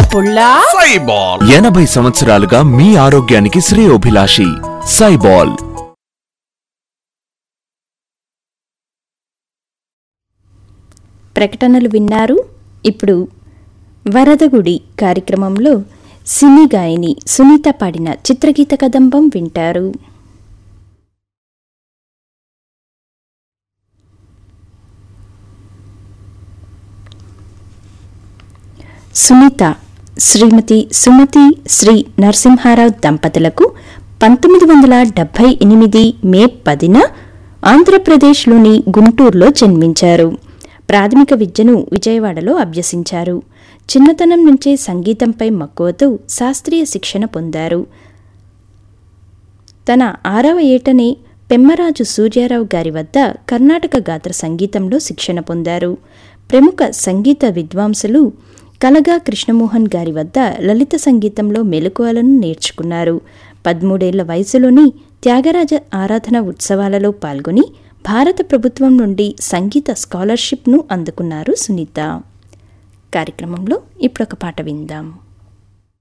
పుల్లా సైబాల్ ఎనభై సంవత్సరాలుగా మీ ఆరోగ్యానికి శ్రేయోభిలాషి సైబాల్ ప్రకటనలు విన్నారు ఇప్పుడు వరదగుడి కార్యక్రమంలో సినీ గాయని సునీత పాడిన చిత్రగీత కదంబం వింటారు సునీత శ్రీమతి సుమతి శ్రీ నరసింహారావు దంపతులకు పంతొమ్మిది వందల డెబ్బై ఎనిమిది మే పదిన ఆంధ్రప్రదేశ్లోని గుంటూరులో జన్మించారు ప్రాథమిక విద్యను విజయవాడలో అభ్యసించారు చిన్నతనం నుంచే సంగీతంపై మక్కువతో శాస్త్రీయ శిక్షణ పొందారు తన ఆరవ ఏటనే పెమ్మరాజు సూర్యారావు గారి వద్ద కర్ణాటక గాత్ర సంగీతంలో శిక్షణ పొందారు ప్రముఖ సంగీత విద్వాంసులు కలగా కృష్ణమోహన్ గారి వద్ద లలిత సంగీతంలో మెలకువలను నేర్చుకున్నారు పదమూడేళ్ల వయసులోని త్యాగరాజ ఆరాధన ఉత్సవాలలో పాల్గొని భారత ప్రభుత్వం నుండి సంగీత స్కాలర్షిప్ను అందుకున్నారు సునీత కార్యక్రమంలో ఇప్పుడొక పాట విందాం